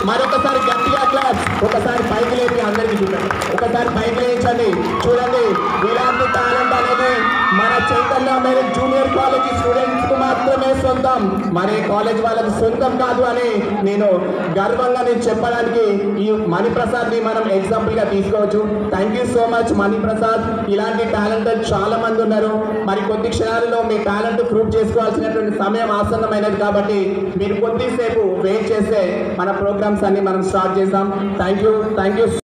మరొకసారి గట్టిగా క్లాస్ ఒకసారి పైకి లేపి అందరికీ చూడండి ఒకసారి పైకి లేచండి చూడండి ఇలాంటి టాలెంట్ అనేది మన Chaitanya Mary junior college students కు మాత్రమే సొంతం మరి కాలేజ్ వాళ్ళకి సొంతం కాదు అని నేను గర్వంగా నేను చెప్పడానికి ఈ మణిప్రసాద్ ని మనం ఎగ్జాంపుల్ గా తీసుకోవచ్చు thank you so much Maniprasad ఇలాంటి టాలెంటెడ్ చాలా మంది ఉన్నారు మరి కొద్ది క్షణాలలో మీ టాలెంట్ ప్రూవ్ చేసుకోవాల్సినటువంటి సమయం ఆసన్నమైనది కాబట్టి మీరు కొద్దిసేపు వెయిట్ చేస్తే మన ప్రోగ్రామ్స్ అన్ని మనం స్టార్ట్ చేద్దాం థ్యాంక్ యూ థ్యాంక్ యూ